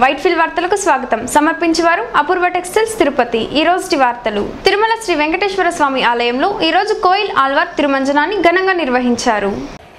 Whitefield వార్తలకు స్వాగతం సమర్పించేవారు అపూర్వ textiles Tirupati ఈ రోజుటి వార్తలు తిరుమల శ్రీ వెంకటేశ్వర స్వామి ఆలయంలో ఈ రోజు కోయిల్ ఆల్వార్ తిరుమంజనాన్ని ఘనంగా నిర్వహించారు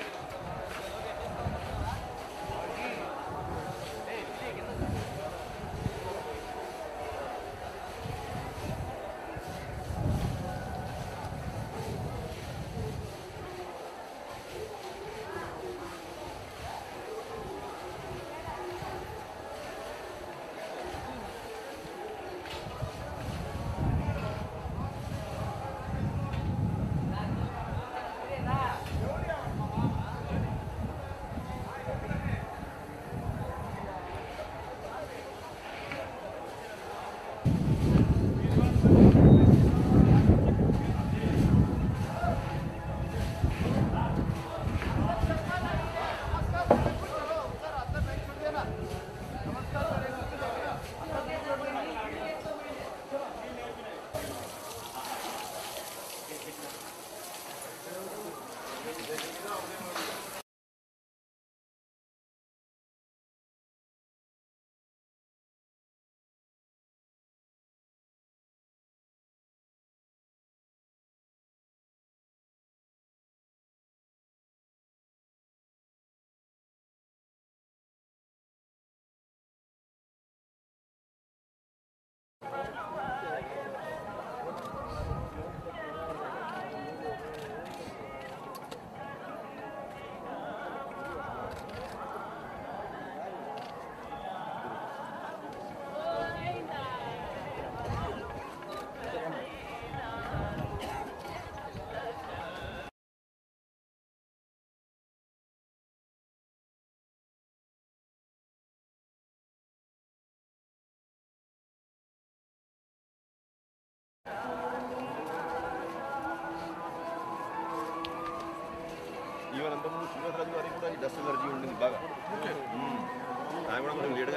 ఈవెన్ అంతకుముందు శ్రీనివాసరాజు గారికి కూడా ఈ డస్ట్ ఎలర్జీ ఉండింది బాగా మ్మ్. ఆయన కూడా కొంచెం లేట్గా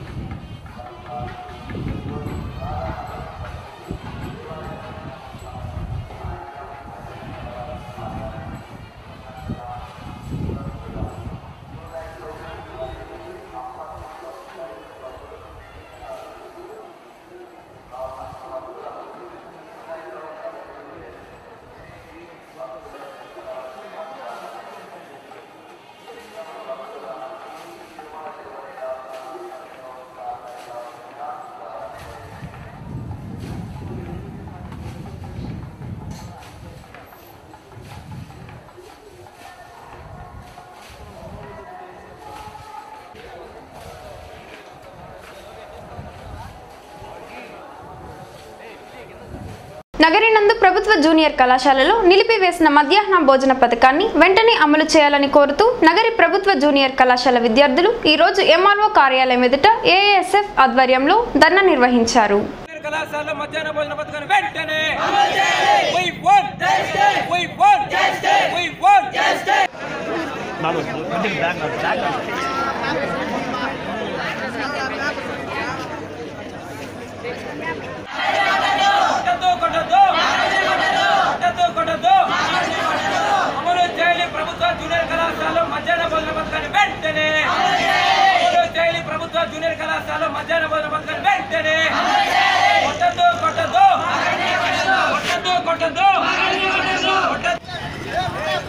నగరి నందు ప్రభుత్వ జూనియర్ కళాశాలలో నిలిపివేసిన మధ్యాహ్న భోజన పథకాన్ని వెంటనే అమలు చేయాలని కోరుతూ నగరి ప్రభుత్వ జూనియర్ కళాశాల విద్యార్థులు ఈ రోజు ఎంఆర్ఓ కార్యాలయం ఎదుట ఏఎస్ఎఫ్ ఆధ్వర్యంలో ధర్నా నిర్వహించారు జూనియర్ కళాశాలలో మధ్యాహ్న భోజన పథకాన్ని వెంటనే We want justice. We want justice. We want justice. కొట్టద్దు, కొట్టద్దు. కొట్టద్దు, కొట్టద్దు. అమలు చేయాలి ప్రభుత్వ జూనియర్ కళాశాలలో మధ్యాహ్న భోజన పథకాన్ని వెంటనే అమలు చేయాలి ప్రభుత్వ జూనియర్ కళాశాలలో మధ్యాహ్న భోజన పథకాన్ని వెంటనే కొట్టద్దు కొట్టద్దు కొట్టద్దు కొట్టద్దు కొట్టద్దు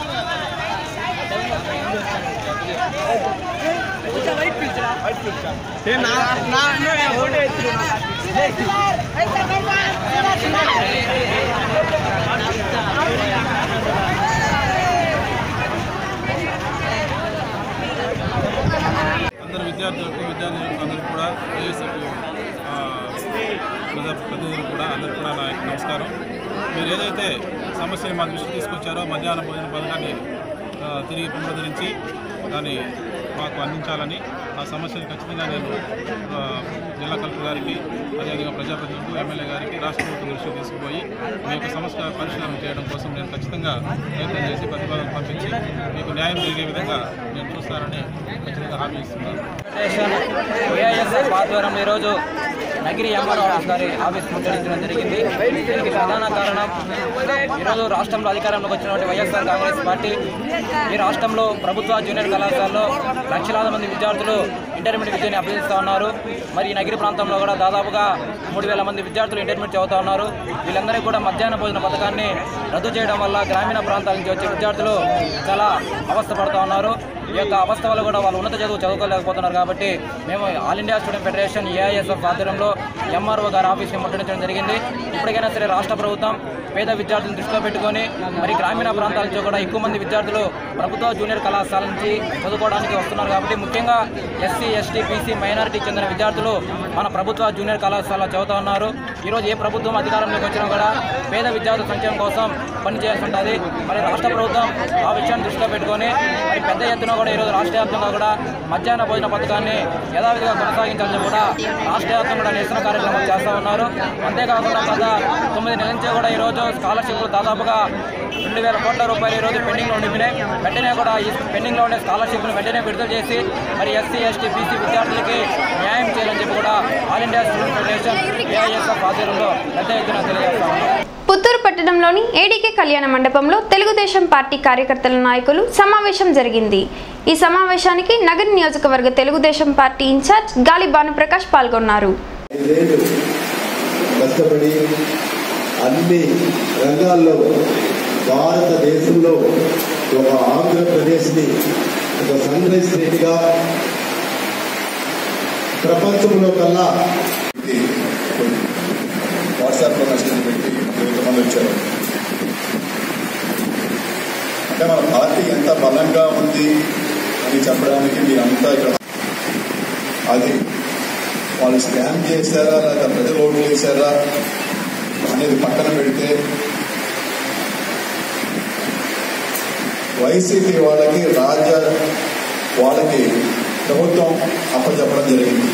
అందరు విద్యార్థులకు విద్యార్థులకు అందరికీ కూడా ఏఎస్ఎఫ్ ప్రజా ప్రతినిధులకు కూడా అందరికీ కూడా నా యొక్క నమస్కారం మీరు ఏదైతే సమస్యని మా దృష్టికి తీసుకొచ్చారో మధ్యాహ్న భోజన పథకాన్ని ఆ, తిరిగి పునరుద్ధరించి దాన్ని మాకు అందించాలని ఆ సమస్యని ఖచ్చితంగా నేను ఆ, జిల్లా కలెక్టర్ గారికి అదేవిధంగా ప్రజాప్రతినిధులకు ఎమ్మెల్యే గారికి రాష్ట్ర ప్రభుత్వం దృష్టికి తీసుకుపోయి మీ యొక్క సమస్య పరిష్కారం చేయడం కోసం నేను ఖచ్చితంగా ప్రయత్నం చేసి ప్రతిపాదన పంపించి మీకు న్యాయం జరిగే విధంగా నేను చూస్తానని ఖచ్చితంగా హామీ ఇస్తున్నాను ఏఐఎస్ఎఫ్ ఆధ్వర్యంలో ఈరోజు నగిరి ఎంఆర్ఓ గారి ఆఫీస్ ముట్టడించడం జరిగింది దీనికి ప్రధాన కారణం ఈరోజు రాష్ట్రంలో అధికారంలోకి వచ్చినటువంటి వైఎస్ఆర్ కాంగ్రెస్ పార్టీ ఈ రాష్ట్రంలో ప్రభుత్వ జూనియర్ కళాశాలలో లక్షలాది మంది విద్యార్థులు ఇంటర్మీడియట్ విద్యని అభ్యసిస్తూ ఉన్నారు మరి ఈ నగిరి ప్రాంతంలో కూడా దాదాపుగా మూడు వేల మంది విద్యార్థులు ఇంటర్మీడియట్ చదువుతూ ఉన్నారు వీళ్ళందరికీ కూడా మధ్యాహ్న భోజన పథకాన్ని రద్దు చేయడం వల్ల గ్రామీణ ప్రాంతాల నుంచి వచ్చే విద్యార్థులు చాలా అవస్థ పడుతూ ఉన్నారు ఈ యొక్క అవస్థ వల్ల కూడా వాళ్ళు ఉన్నత చదువు చదువుకోలేకపోతున్నారు కాబట్టి మేము all India student federation AISF ఆధ్వర్యంలో ఎంఆర్ఓ గారి ఆఫీస్ని ముట్టడించడం జరిగింది ఇప్పటికైనా సరే రాష్ట్ర ప్రభుత్వం పేద విద్యార్థులను దృష్టిలో పెట్టుకొని మరి గ్రామీణ ప్రాంతాల నుంచి కూడా ఎక్కువ మంది విద్యార్థులు ప్రభుత్వ జూనియర్ కళాశాల నుంచి చదువుకోవడానికి వస్తున్నారు కాబట్టి ముఖ్యంగా ఎస్సీ ఎస్టీ బీసీ మైనారిటీకి చెందిన విద్యార్థులు మన ప్రభుత్వ జూనియర్ కళాశాలలో చదువుతూ ఉన్నారు ఈరోజు ఏ ప్రభుత్వం అధికారంలోకి వచ్చినా కూడా పేద విద్యార్థుల సంక్షేమం కోసం పనిచేయాల్సి ఉంటుంది మరి రాష్ట్ర ప్రభుత్వం ఆ విషయాన్ని దృష్టిలో పెట్టుకొని మరి పెద్ద ఎత్తున కూడా ఈరోజు రాష్ట్ర వ్యాప్తంగా కూడా మధ్యాహ్న భోజన పథకాన్ని యథావిధిగా కొనసాగించాలని కూడా రాష్ట్ర వ్యాప్తంగా కూడా నిరసన కార్యక్రమాలు చేస్తూ ఉన్నారు అంతేకాకుండా గత తొమ్మిది నెలల నుంచి కూడా ఈరోజు స్కాలర్షిప్లు దాదాపుగా రెండు వేల కోట్ల రూపాయలు ఈరోజు పెండింగ్లో ఉండిపోయినాయి వెంటనే కూడా ఈ పెండింగ్లో ఉండే స్కాలర్షిప్ను వెంటనే విడుదల చేసి మరి ఎస్సీ ఎస్టీ బీసీ విద్యార్థులకి న్యాయం చేయాలని చెప్పి కూడా all India student federation AISF ఆధ్వర్యంలో పెద్ద ఎత్తున తెలియజేస్తా ఉన్నాం పుత్తూరు పట్టణంలోని ఏడీకే కళ్యాణ మండపంలో తెలుగుదేశం పార్టీ కార్యకర్తల నాయకులు సమావేశం జరిగింది ఈ సమావేశానికి నగర నియోజకవర్గ తెలుగుదేశం పార్టీ ఇన్ఛార్జ్ గాలి భానుప్రకాష్ పాల్గొన్నారు ఐదేళ్ళు కష్టపడి అన్ని రంగాల్లో భారతదేశంలో ఒక ఆంధ్రప్రదేశ్ని ఒక సన్ రైజ్ స్టేట్గా ప్రపంచంలో కల్లా వాట్సాప్లో మెసేజ్ పెట్టి ఇంతమంది వచ్చారు అంటే మన పార్టీ ఎంత బలంగా ఉంది అని చెప్పడానికి మీరంతా ఇక్కడ అది వాళ్ళు స్కామ్ చేశారా లేదా ప్రజలు ఓట్లు వేశారా అనేది పక్కన పెడితే వైసీపీ వాళ్ళకి రాజ్య వాళ్ళకి ప్రభుత్వం అప్పచెప్పడం జరిగింది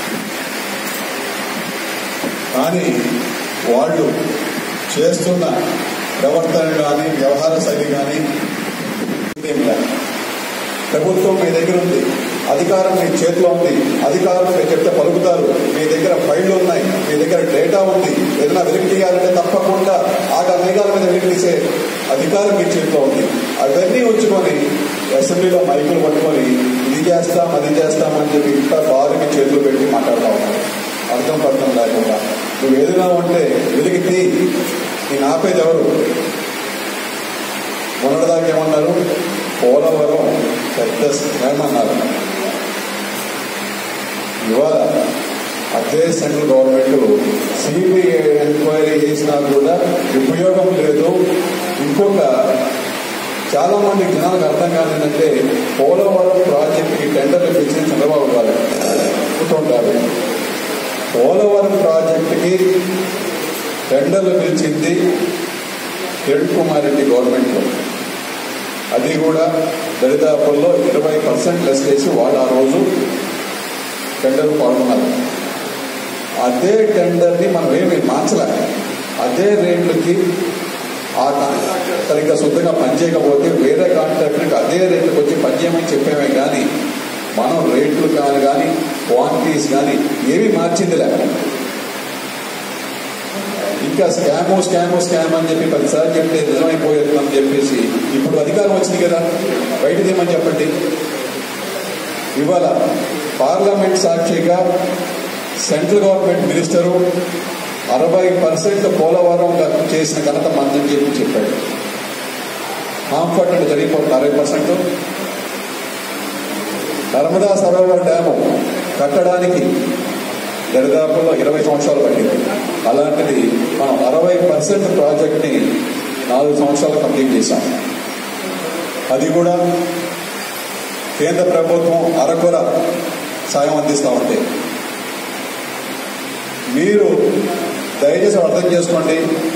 కానీ వాళ్ళు చేస్తున్న ప్రవర్తన కానీ వ్యవహార శైలి కానీ ఏం లేదు. ప్రభుత్వం మీ దగ్గర ఉంది అధికారం మీ చేతిలో ఉంది అధికారం మీరు చెప్తే పలుకుతారు మీ దగ్గర ఫైళ్లు ఉన్నాయి మీ దగ్గర డేటా ఉంది ఏదైనా వెలికి తీయాలంటే తప్పకుండా ఆగా మేఘాల మీద వెలికి తీసే అధికారం మీ చేతిలో ఉంది అవన్నీ ఉంచుకొని అసెంబ్లీలో మైకులు పట్టుకొని ఇది చేస్తాం అది చేస్తాం అని చెప్పి ఇంత బారుకి చేతులు పెట్టి మాట్లాడుతూ ఉన్నారు అర్థం పర్థం లేకుండా నువ్వు ఏదైనా ఉంటే వెలికి తీ నేను ఆపేది ఎవరు మొన్నటిదాకా ఏమన్నారు పోలవరం పెద్ద స్కామ్ అన్నారు ఇవాళ అదే సెంట్రల్ గవర్నమెంట్ సిబిఐ ఎంక్వైరీ చేసినా కూడా ఉపయోగం లేదు ఇంకొక చాలా మంది జనాలకు అర్థం కాలేదంటే పోలవరం ప్రాజెక్టుకి టెండర్లు పిలిచిన చంద్రబాబు గారు గుర్తుంటారు పోలవరం ప్రాజెక్టుకి టెండర్లు పిలిచింది కిరణ్ కుమార్ రెడ్డి గవర్నమెంట్లో అది కూడా దరిదాపుల్లో ఇరవై పర్సెంట్ లెస్ చేసి వాళ్ళు ఆ రోజు టెండర్ పాల్గొన్నారు అదే టెండర్ని మనం ఏమి మార్చలే అదే రేట్లకి ఆ కాంట్రాక్టర్ సరిగ్గా సొంతంగా పనిచేయకపోతే వేరే కాంట్రాక్టర్కి అదే రేట్లకు వచ్చి పనిచేయమని చెప్పేమే కానీ మనం రేట్లు కానీ కానీ క్వాంటిటీస్ కానీ ఏమీ మార్చింది లేక ఇంకా స్కాము స్కాము స్కామ్ అని చెప్పి పదిసార్లు చెప్తే నిజమైపోయేదని చెప్పేసి ఇప్పుడు అధికారం వచ్చింది కదా బయటది ఏమని చెప్పండి ఇవాళ పార్లమెంట్ సాక్షిగా సెంట్రల్ గవర్నమెంట్ మినిస్టరు అరవై పర్సెంట్ పోలవరం చేసిన ఘనత మందని చెప్పి చెప్పాడు కాంఫర్ట్ అంటే జరిగిపోతుంది అరవై పర్సెంట్ నర్మదా సరోవర్ డ్యాము కట్టడానికి దరిదాపుల్లో ఇరవై సంవత్సరాలు పట్టింది అలాంటిది మనం అరవై పర్సెంట్ ప్రాజెక్ట్ని నాలుగు సంవత్సరాలు కంప్లీట్ చేశాం అది కూడా కేంద్ర ప్రభుత్వం అరకొర సాయం అందిస్తూ ఉంది మీరు దయచేసి అర్థం చేసుకోండి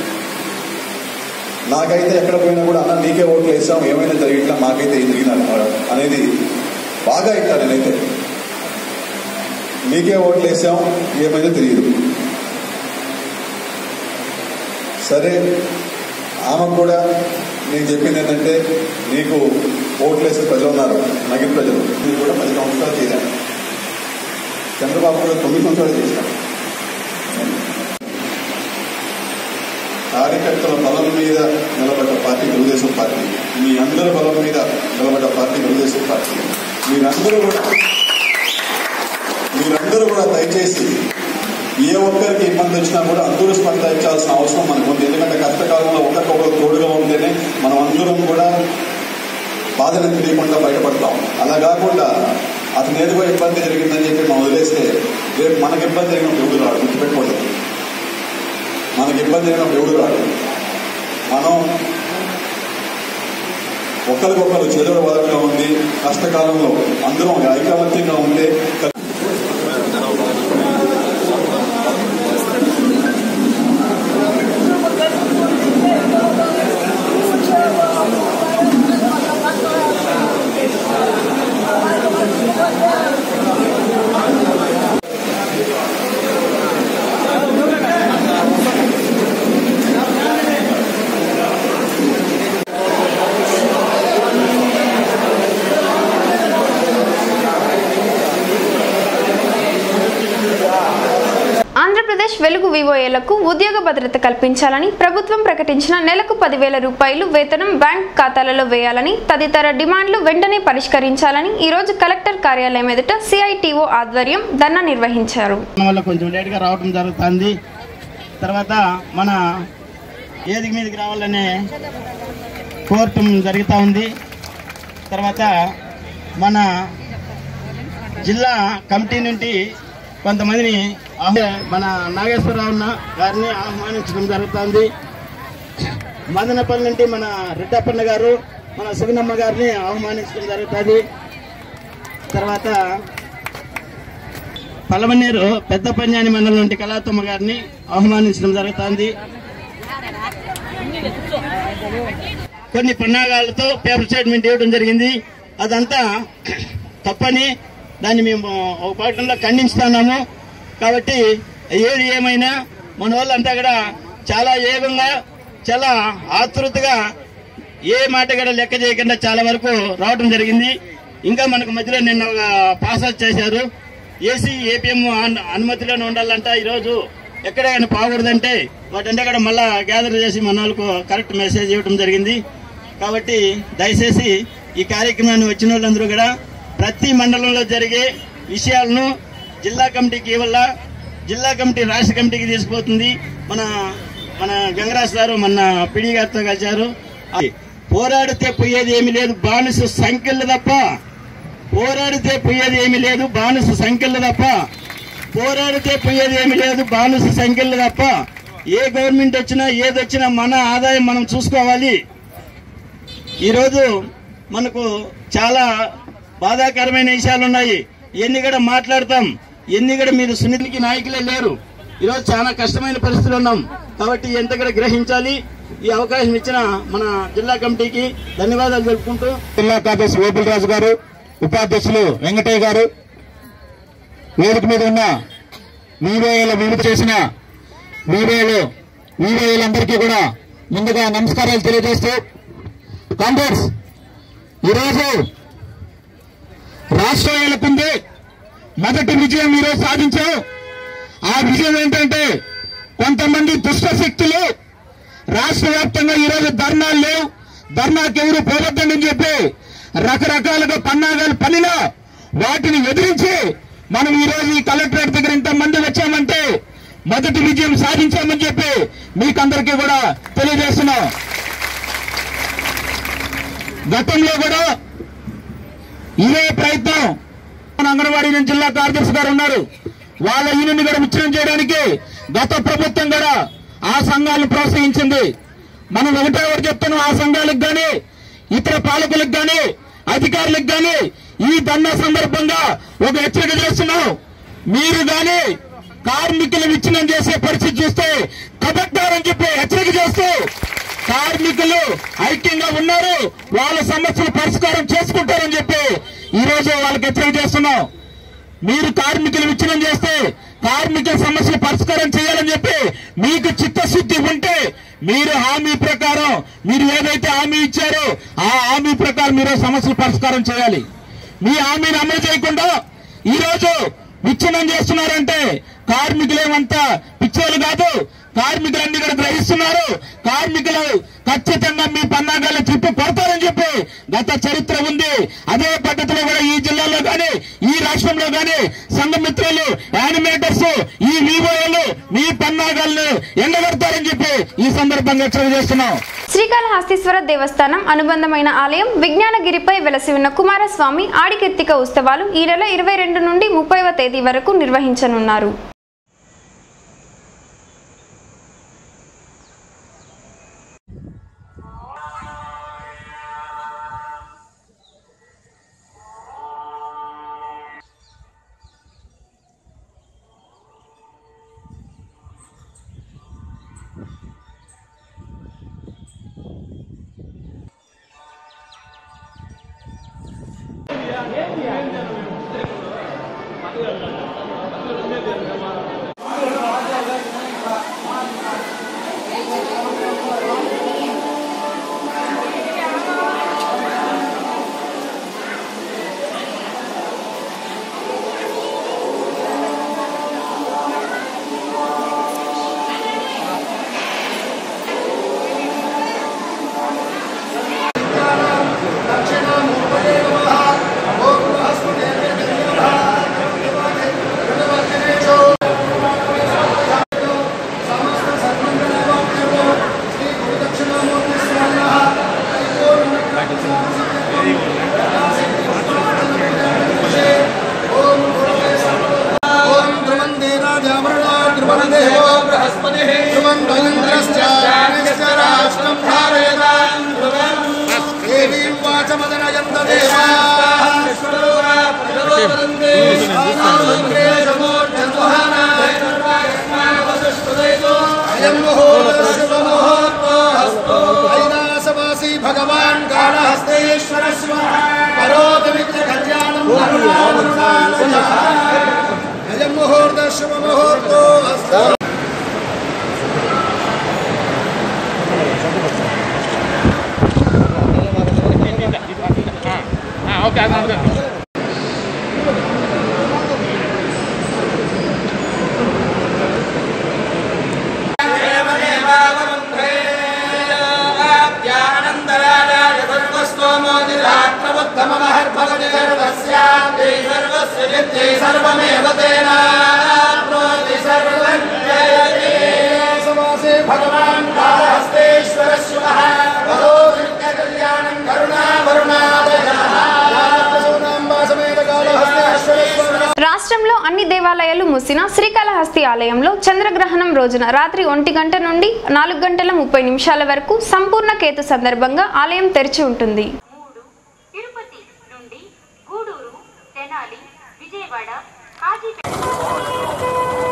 నాకైతే ఎక్కడ పోయినా కూడా అన్న నీకే ఓట్లు వేసాం ఏమైనా జరిగిట్లా మాకైతే ఏం జరిగిన అనేది బాగా ఇట్టా నేనైతే మీకే ఓట్లు వేసాం ఏమైనా తెలియదు సరే ఆమెకు కూడా నేను చెప్పింది ఏంటంటే నీకు ఓట్లు వేసే ప్రజలు ఉన్నారు నగిరి ప్రజలు మీరు కూడా పది సంవత్సరాలు చేశాను చంద్రబాబు కూడా తొమ్మిది సంవత్సరాలు చేశాను కార్యకర్తల బలం మీద నిలబడ్డ పార్టీ తెలుగుదేశం పార్టీ మీ అందరి బలం మీద నిలబడ్డ పార్టీ తెలుగుదేశం పార్టీ మీరందరూ కూడా మీరందరూ కూడా దయచేసి ఏ ఒక్కరికి ఇబ్బంది వచ్చినా కూడా అందరూ స్పందించాల్సిన అవసరం మనకు ఉంది ఎందుకంటే కష్టకాలంలో ఒకరికొకరు తోడుగా ఉంటేనే మనం అందరం కూడా బాధను తెలియకుండా బయటపడతాం అలా కాకుండా అతను ఏదో ఇబ్బంది జరిగిందని చెప్పి మనం వదిలేస్తే రేపు మనకి ఇబ్బంది జరిగినప్పుడు ఎవడు రాడు గుర్తుపెట్టుకోండి మనకి ఇబ్బంది జరిగినప్పుడు ఎవడు రాడు మనం ఒకరికొకరు చెరువు వదలగా ఉంది కష్టకాలంలో అందరం ఐకమత్యంగా ఉంటే ఆంధ్రప్రదేశ్ వెలుగు వివోఏలకు ఉద్యోగ భద్రత కల్పించాలని ప్రభుత్వం ప్రకటించిన నెలకు పదివేల రూపాయలు వేతనం బ్యాంక్ ఖాతాలలో వేయాలని తదితర డిమాండ్లు వెంటనే పరిష్కరించాలని ఈరోజు కలెక్టర్ కార్యాలయం ఎదుట సిఐటిఓ ఆధ్వర్యం ధర్నా నిర్వహించారు వల్ల కొంచెం లేట్గా రావడం జరుగుతుంది తర్వాత మన ఏదికి మీదకి రావాలనే కోర్టు జరుగుతూ ఉంది తర్వాత మన జిల్లా కమిటీ నుండి కొంతమందిని ఆహ్వా- మన నాగేశ్వరరావు అన్న గారిని ఆహ్వానించడం జరుగుతుంది మదనపల్లి నుండి మన రెడ్డప్పన్న గారు మన సుగునమ్మ గారిని ఆహ్వానించడం జరుగుతుంది తర్వాత పలమనేరు పెద్ద పంజాని మండలం నుండి కళాతమ్మ గారిని ఆహ్వానించడం జరుగుతుంది కొన్ని పన్నాగాలతో పేపర్ స్టేట్మెంట్ ఇవ్వడం జరిగింది అదంతా తప్పని దాన్ని మేము ఒక పాఠంలో ఖండిస్తున్నాము కాబట్టి ఏది ఏమైనా మన వాళ్ళంతా కూడా చాలా ఏగంగా చాలా ఆతృతగా ఏ మాట కూడా లెక్క చేయకుండా చాలా వరకు రావడం జరిగింది ఇంకా మనకు మధ్యలో నిన్న ఒక పాస్ అవుట్ చేశారు ఏసీ ఏపీఎం అనుమతిలోనే ఉండాలంట ఈరోజు ఎక్కడైనా పోకూడదంటే వాటంటే కూడా మళ్ళా గ్యాదర్ చేసి మన వాళ్ళకు కరెక్ట్ మెసేజ్ ఇవ్వడం జరిగింది కాబట్టి దయచేసి ఈ కార్యక్రమాన్ని వచ్చిన వాళ్ళందరూ కూడా ప్రతి మండలంలో జరిగే విషయాలను జిల్లా కమిటీకి ఇవ్వాల జిల్లా కమిటీ రాష్ట్ర కమిటీకి తీసుకుపోతుంది మన మన గంగరాజ్ గారు మన పిడి గారితో కలిశారు పోరాడితే పోయేది ఏమీ లేదు బానిస సంఖ్యలు తప్ప పోరాడితే పోయేది ఏమీ లేదు బానిస సంఖ్యలు తప్ప పోరాడితే పోయేది ఏమీ లేదు బానిస సంఖ్యలు తప్ప ఏ గవర్నమెంట్ వచ్చినా ఏది వచ్చినా మన ఆదాయం మనం చూసుకోవాలి ఈరోజు మనకు చాలా బాధాకరమైన విషయాలు ఉన్నాయి ఎన్ని కూడా మాట్లాడతాం ఎన్ని కూడా మీరు సునీతికి నాయకులే లేరు ఈరోజు చాలా కష్టమైన పరిస్థితులు ఉన్నాం కాబట్టి ఎంత కూడా గ్రహించాలి ఈ అవకాశం ఇచ్చిన మన జిల్లా కమిటీకి ధన్యవాదాలు తెలుపుకుంటూ జిల్లా కార్యదర్శి వేపులరాజు గారు ఉపాధ్యక్షులు వెంకటయ్య గారు వేదిక మీద ఉన్న వీవోఏల విడుదల చేసిన వీవోఏలు వీవోఏలందరికీ కూడా ముందుగా నమస్కారాలు తెలియజేస్తూ కాంగ్రెస్ ఈరోజు రాష్ట్రం ఏలుకుంది మొదటి విజయం ఈరోజు సాధించాం ఆ విజయం ఏంటంటే కొంతమంది దుష్ట శక్తులు రాష్ట్ర వ్యాప్తంగా ఈరోజు ధర్నాలు లేవు ధర్నాకి ఎవరు పోవద్దని చెప్పి రకరకాలుగా పన్నాగాలు పనినా వాటిని ఎదిరించి మనం ఈ రోజు ఈ కలెక్టరేట్ దగ్గర ఇంతమంది వచ్చామంటే మొదటి విజయం సాధించామని చెప్పి మీకందరికీ కూడా తెలియజేస్తున్నాం గతంలో కూడా ఇదే ప్రయత్నం మన అంగన్వాడీ నుంచి జిల్లా కార్యదర్శి గారు ఉన్నారు వాళ్ళ యూనియన్ కూడా విచ్ఛిన్నం చేయడానికి గత ప్రభుత్వం కూడా ఆ సంఘాలను ప్రోత్సహించింది మనం ఒకటే ఒకటి చెప్తున్నాం ఆ సంఘాలకు గాని ఇతర పాలకులకు గాని అధికారులకు గాని ఈ దండ సందర్భంగా ఒక హెచ్చరిక చేస్తున్నాం మీరు గాని కార్మికులు విచ్ఛిన్నం చేసే పరిస్థితి చూస్తే కబడ్డారని చెప్పి హెచ్చరిక చేస్తూ కార్మికులు ఐక్యంగా ఉన్నారు వాళ్ళ సమస్యలు పరిష్కారం చేసుకుంటారని చెప్పి ఈ రోజు వాళ్ళకి హెచ్చరిక చేస్తున్నాం మీరు కార్మికులు విచ్ఛిన్నం చేస్తే కార్మికుల సమస్యలు పరిష్కారం చేయాలని చెప్పి మీకు చిత్తశుద్ధి ఉంటే మీరు హామీ ప్రకారం మీరు ఏదైతే హామీ ఇచ్చారో ఆ హామీ ప్రకారం మీరు సమస్యలు పరిష్కారం చేయాలి మీ హామీని అమలు చేయకుండా ఈ రోజు విచ్ఛిన్నం చేస్తున్నారంటే కార్మికులేమంతా పిచ్చోలు కాదు కార్మికులన్నీ కూడా గ్రహిస్తున్నారు కార్మికులు ఖచ్చితంగా మీ పన్నాగాలు చుట్టూ కొడతారని చెప్పి గత చరిత్ర ఉంది అదే పద్ధతిలో కూడా ఈ జిల్లాలో గాని ఈ రాష్ట్రంలో గాని సంఘమిత్రులు యానిమేటర్స్ ఈ వివోలు మీ పన్నాగాలను ఎండగడతారని చెప్పి ఈ సందర్భంగా తెలియజేస్తున్నాం శ్రీకాళహస్తీశ్వర దేవస్థానం అనుబంధమైన ఆలయం విజ్ఞానగిరిపై వెలసి ఉన్న కుమారస్వామి ఆడికెత్తిక ఉత్సవాలు ఈ నెల ఇరవై రెండు నుండి ముప్పైవ తేదీ వరకు నిర్వహించనున్నారు భగవాన్ కాళహస్తేశ్వర కరోతమిత్ర కళ్యాణం అయం ముహూర్త శుభ ముహూర్తో అస్తు భగవాన్ కాళహస్తేశ్వర శివ కళ్యాణం కరుణావరుణాదయ సమేత కాళహస్తేశ్వర స్వామి రాష్ట్రంలో అన్ని దేవాలయాలు మూసిన శ్రీకాళహస్తి ఆలయంలో చంద్రగ్రహణం రోజున రాత్రి ఒంటి గంట నుండి నాలుగు గంటల ముప్పై నిమిషాల వరకు సంపూర్ణ కేతు సందర్భంగా ఆలయం తెరిచి ఉంటుంది మూడు తిరుపతి నుండి గూడూరు తెనాలి విజయవాడ కాజీపేట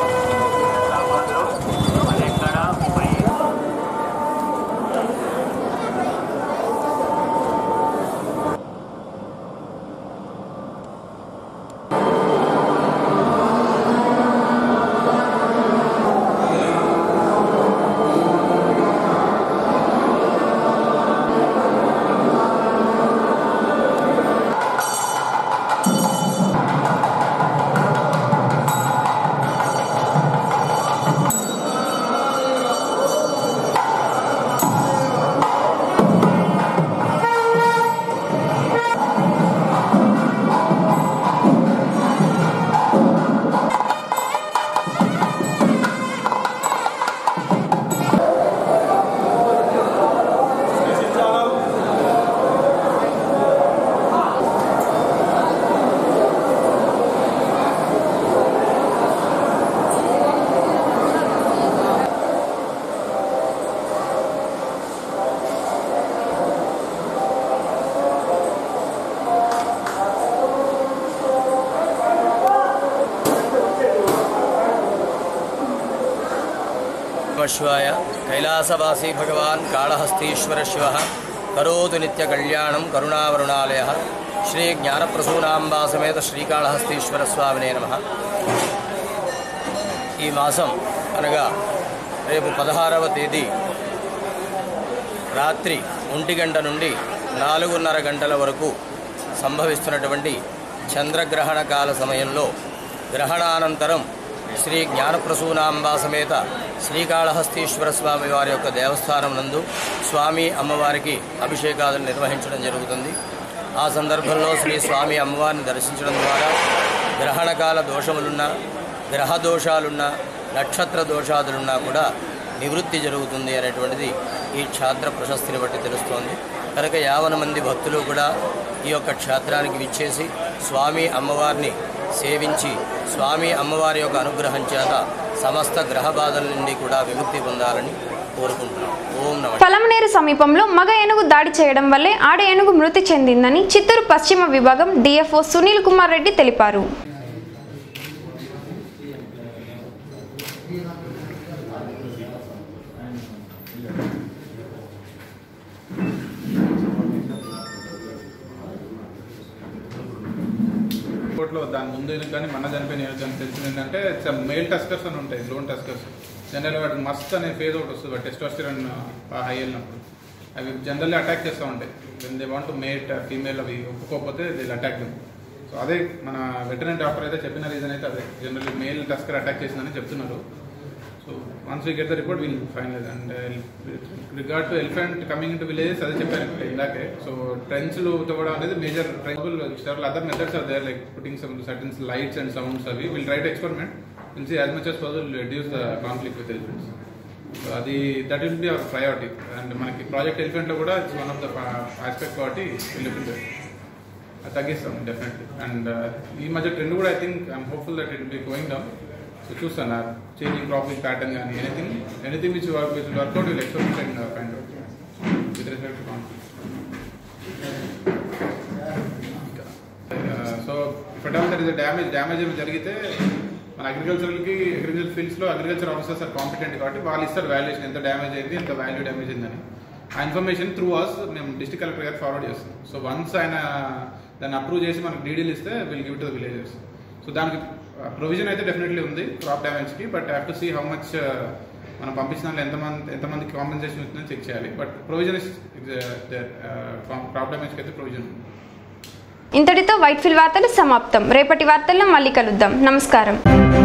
శివాయ కైలాసవాసీ భగవాన్ కాళహస్తీశ్వర శివ కరోతు నిత్య కళ్యాణం కరుణావరుణాలయ శ్రీ జ్ఞానప్రసూనాంబా సమేత శ్రీకాళహస్తీశ్వర స్వామినే నమ ఈ మాసం అనగా రేపు పదహారవ తేదీ రాత్రి ఒంటి గంట నుండి నాలుగున్నర గంటల వరకు సంభవిస్తున్నటువంటి చంద్రగ్రహణ కాల సమయంలో గ్రహణానంతరం శ్రీ జ్ఞానప్రసూనాంబా సమేత శ్రీకాళహస్తీశ్వర స్వామి వారి యొక్క దేవస్థానం నందు స్వామి అమ్మవారికి అభిషేకాలను నిర్వహించడం జరుగుతుంది ఆ సందర్భంలో శ్రీ స్వామి అమ్మవారిని దర్శించడం ద్వారా గ్రహణకాల దోషములున్నా గ్రహ దోషాలున్నా నక్షత్ర దోషాదులున్నా కూడా నివృత్తి జరుగుతుంది అనేటువంటిది ఈ క్షేత్ర ప్రశస్తిని బట్టి తెలుస్తోంది కనుక యావన మంది భక్తులు కూడా ఈ యొక్క క్షేత్రానికి విచ్చేసి స్వామి అమ్మవారిని సేవించి స్వామి అమ్మవారి యొక్క అనుగ్రహం చేత సమస్త గ్రహ బాధల నుండి కూడా విముక్తి పొందాలని కోరుకుంటున్నాం ఓం నమ పలమనేరు సమీపంలో మగ ఏనుగు దాడి చేయడం వల్లే ఆడ ఏనుగు మృతి చెందిందని చిత్తూరు పశ్చిమ విభాగం డిఎఫ్ఓ సునీల్ కుమార్ రెడ్డి తెలిపారు కోర్టులో దాని ముందు కానీ మన చనిపోయిన కానీ తెలిసింది ఏంటంటే మెయిల్ టస్కర్స్ అని ఉంటాయి లోన్ టస్కర్స్ జనరల్గా వాటికి మస్ట్ అనే ఫేజ్ ఒకటి వస్తుంది వాటి టెస్టోస్టిరాన్ హై వెళ్ళినప్పుడు అవి జనరల్లీ అటాక్ చేస్తూ ఉంటాయి then they want mate female అవి ఒప్పుకోకపోతే దే అటాక్ దెమ్ సో అదే మన వెటనరీ డాక్టర్ అయితే చెప్పిన రీజన్ అయితే అదే జనరల్లీ మేల్ టస్కర్ అటాక్ చేసిందని చెప్తున్నారు so once we get the report will final and regard to elephant coming in to villages అదే చెప్పాను ఇందాకే సో ట్రెండ్స్లు తవ్వడం అనేది major tribal several other methods are there like putting some certains lights and sounds అవి will try to experiment will see as much as possible reduce the conflict with elephants so అది that will be our priority and మనకి project ఎలిఫెంట్లో కూడా it's one of the aspect కాబట్టి looking అది తగ్గిస్తాం definitely and ఈ మధ్య trend కూడా I think I'm hopeful that it be going down so చూస్తాను చేంజింగ్ క్రాపింగ్ ప్యాటర్న్ కానీ anything anything which work which work out will experiment and find out with respect to conflict so if all there is damage damage ఏమి జరిగితే మన అగ్రికల్చర్కి agriculture ఫీల్డ్స్లో agriculture officers are competent కాబట్టి వాళ్ళు ఇస్తారు వాల్యుయేషన్ ఎంత డ్యామేజ్ అయింది ఎంత వాల్యూ డ్యామేజ్ అయిందని ఆ ఇన్ఫర్మేషన్ త్రూ అస్ మేము డిస్ట్రిక్ట్ కలెక్టర్ గారు ఫార్వర్డ్ చేస్తాం సో వన్స్ ఆయన దాన్ని అప్రూవ్ చేసి మనకు డీడీలు ఇస్తే will give to the villages so దానికి ప్రొవిజన్ అయితే డెఫినెట్లీ ఉంది క్రాప్ డ్యామేజ్కి but have to see how much మనం పంపించిన దాంట్లో ఎంతమంది ఎంతమందికి కాంపెన్సేషన్ వచ్చిందని చెక్ చేయాలి బట్ ప్రొవిజన్ ఇస్ క్రాప్ డ్యామేజ్కి అయితే ప్రొవిజన్ ఉంది ఇంతటితో వైట్ ఫీల్డ్ వార్తలు సమాప్తం రేపటి వార్తల్లో మళ్ళీ కలుద్దాం నమస్కారం